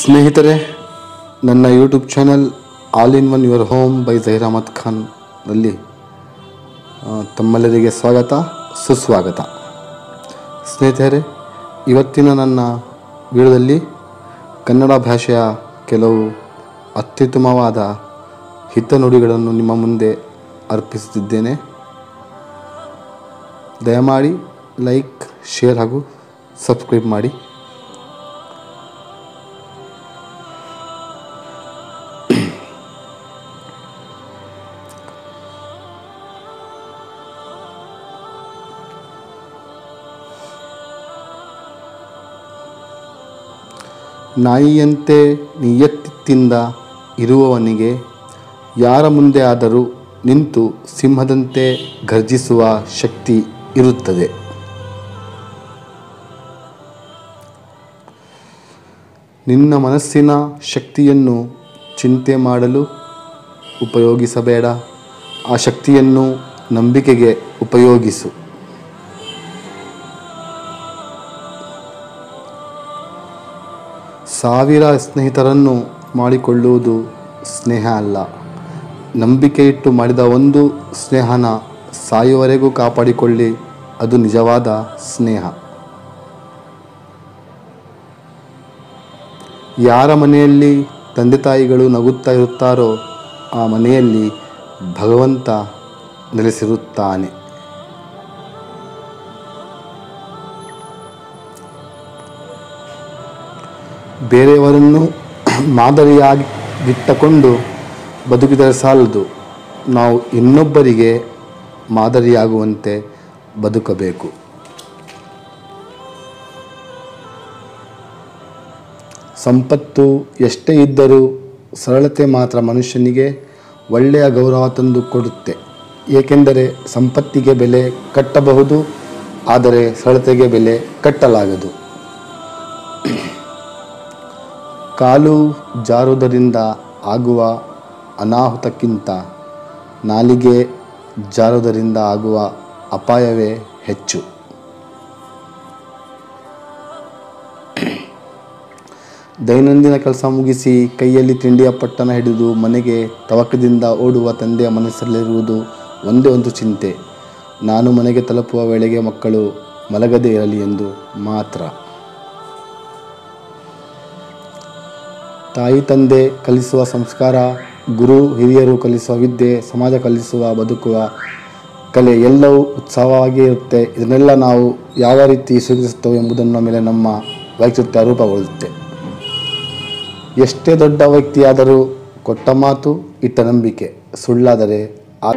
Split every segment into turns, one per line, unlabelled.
ಸ್ನೇಹಿತರೆ ನನ್ನ YouTube channel all in one your home by Zaheer Ahmad ಖಾನ್ನಲ್ಲಿ ಆ, ತಮ್ಮೆಲ್ಲರಿಗೆ ಸ್ವಾಗತ ಸುಸ್ವಾಗತ ಸ್ನೇಹಿತರೆ ಇವತ್ತಿನ ನನ್ನ ವಿಡಿಯೋದಲ್ಲಿ ಕನ್ನಡ ಭಾಷೆಯ ಕೆಲವು ಅತ್ಯುತ್ತಮವಾದ ಹಿತನುಡಿಗಳನ್ನು ನಿಮ್ಮ ಮುಂದೆ ಅರ್ಪಿಸುತ್ತಿದ್ದೇನೆ ದಯಮಾಡಿ ಲೈಕ್ ಶೇರ್ ಹಾಗೂ ಸಬ್ಸ್ಕ್ರೈಬ್ ಮಾಡಿ ನಾಯಿಯಂತೆ ನಿಯತ್ತಿನಿಂದ ಇರುವವನಿಗೆ ಯಾರ ಮುಂದೆ ಆದರೂ ನಿಂತು ಸಿಂಹದಂತೆ ಘರ್ಜಿಸುವ ಶಕ್ತಿ ಇರುತ್ತದೆ ನಿನ್ನ ಮನಸ್ಸಿನ ಶಕ್ತಿಯನ್ನು ಚಿಂತೆ ಮಾಡಲು ಉಪಯೋಗಿಸಬೇಡ ಆ ಶಕ್ತಿಯನ್ನು ನಂಬಿಕೆಗೆ ಉಪಯೋಗಿಸು ಸಾವಿರ ಸ್ನೇಹಿತರನ್ನು ಮಾಡಿಕೊಳ್ಳುವುದು ಸ್ನೇಹ ಅಲ್ಲ ನಂಬಿಕೆ ಇಟ್ಟು ಮಾಡಿದ ಒಂದು ಸ್ನೇಹನ ಸಾಯುವವರೆಗೂ ಕಾಪಾಡಿಕೊಳ್ಳಿ ಅದು ನಿಜವಾದ ಸ್ನೇಹ ಯಾರ ಮನೆಯಲ್ಲಿ ತಂದೆ ತಾಯಿಗಳು ನಗುತ್ತಾ ಇರುತ್ತಾರೋ ಆ ಮನೆಯಲ್ಲಿ ಭಗವಂತ ನೆಲೆಸಿರುತ್ತಾನೆ ಬೇರೆಯವರನ್ನು ಮಾದರಿಯಾಗಿಟ್ಟುಕೊಂಡು ಬದುಕಿದರೆ ಸಾಲದು ನಾವು ಇನ್ನೊಬ್ಬರಿಗೆ ಮಾದರಿಯಾಗುವಂತೆ ಬದುಕಬೇಕು ಸಂಪತ್ತು ಎಷ್ಟೇ ಇದ್ದರೂ ಸರಳತೆ ಮಾತ್ರ ಮನುಷ್ಯನಿಗೆ ಒಳ್ಳೆಯ ಗೌರವ ತಂದು ಕೊಡುತ್ತೆ ಏಕೆಂದರೆ ಸಂಪತ್ತಿಗೆ ಬೆಲೆ ಕಟ್ಟಬಹುದು ಆದರೆ ಸರಳತೆಗೆ ಬೆಲೆ ಕಟ್ಟಲಾಗದು ಕಾಲು ಜಾರುವುದರಿಂದ ಆಗುವ ಅನಾಹುತಕ್ಕಿಂತ ನಾಲಿಗೆ ಜಾರುವುದರಿಂದ ಆಗುವ ಅಪಾಯವೇ ಹೆಚ್ಚು ದೈನಂದಿನ ಕೆಲಸ ಮುಗಿಸಿ ಕೈಯಲ್ಲಿ ತಿಂಡಿಯ ಪಟ್ಟಣ ಹಿಡಿದು ಮನೆಗೆ ತವಕದಿಂದ ಓಡುವ ತಂದೆಯ ಮನಸ್ಸಲ್ಲಿರುವುದು ಒಂದೇ ಒಂದು ಚಿಂತೆ ನಾನು ಮನೆಗೆ ತಲುಪುವ ವೇಳೆಗೆ ಮಕ್ಕಳು ಮಲಗದೇ ಇರಲಿ ಎಂದು ಮಾತ್ರ ತಾಯಿ ತಂದೆ ಕಲಿಸುವ ಸಂಸ್ಕಾರ ಗುರು ಹಿರಿಯರು ಕಲಿಸುವ ವಿದ್ಯೆ ಸಮಾಜ ಕಲಿಸುವ ಬದುಕುವ ಕಲೆ ಎಲ್ಲವೂ ಉತ್ಸವವಾಗಿ ಇರುತ್ತೆ ಇದನ್ನೆಲ್ಲ ನಾವು ಯಾವ ರೀತಿ ಸ್ವೀಕರಿಸುತ್ತೇವೆ ಎಂಬುದನ್ನ ಮೇಲೆ ನಮ್ಮ ವ್ಯಕ್ತಿತ್ವ ರೂಪುಗೊಳ್ಳುತ್ತೆ ಎಷ್ಟೇ ದೊಡ್ಡ ವ್ಯಕ್ತಿಯಾದರೂ ಕೊಟ್ಟ ಮಾತು ಇಟ್ಟ ನಂಬಿಕೆ ಸುಳ್ಳಾದರೆ ಆ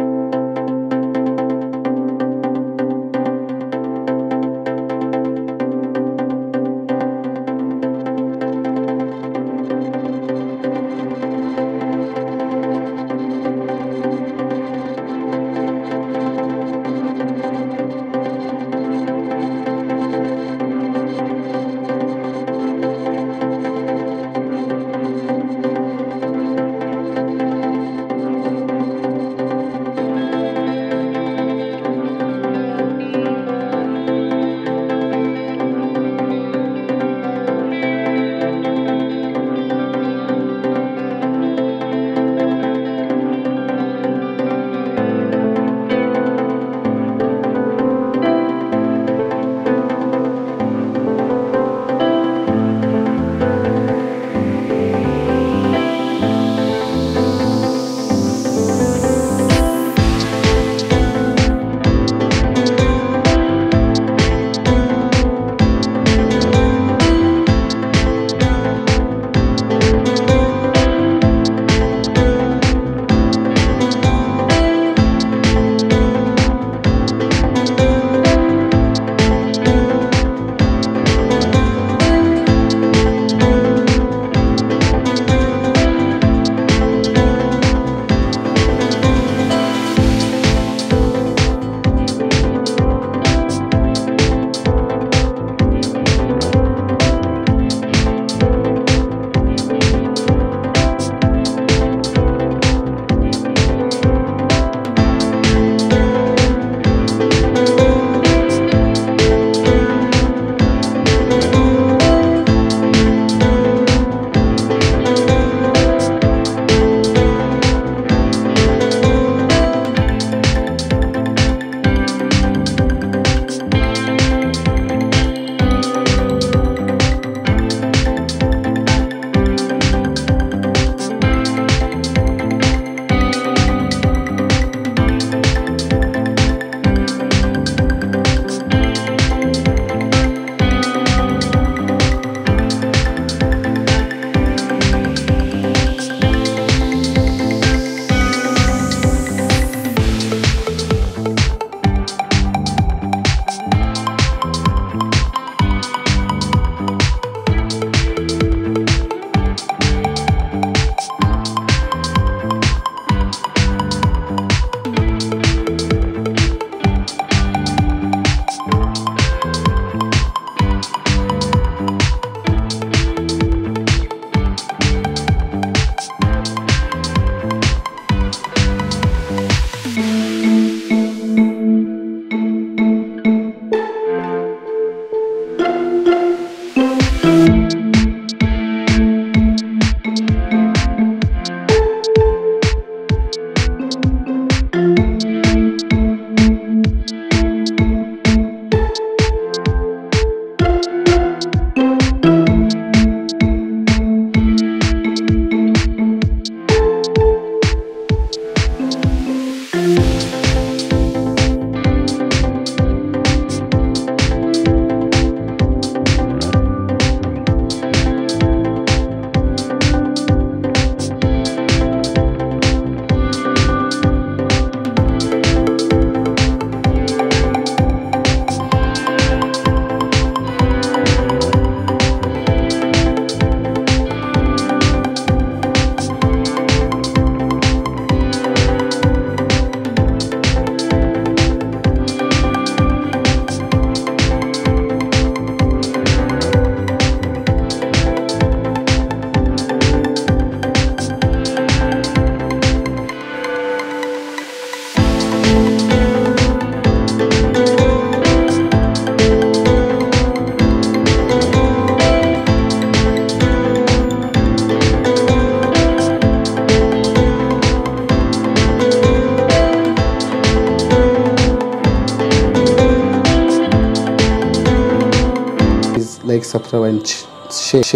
Please like, subscribe and sh- share.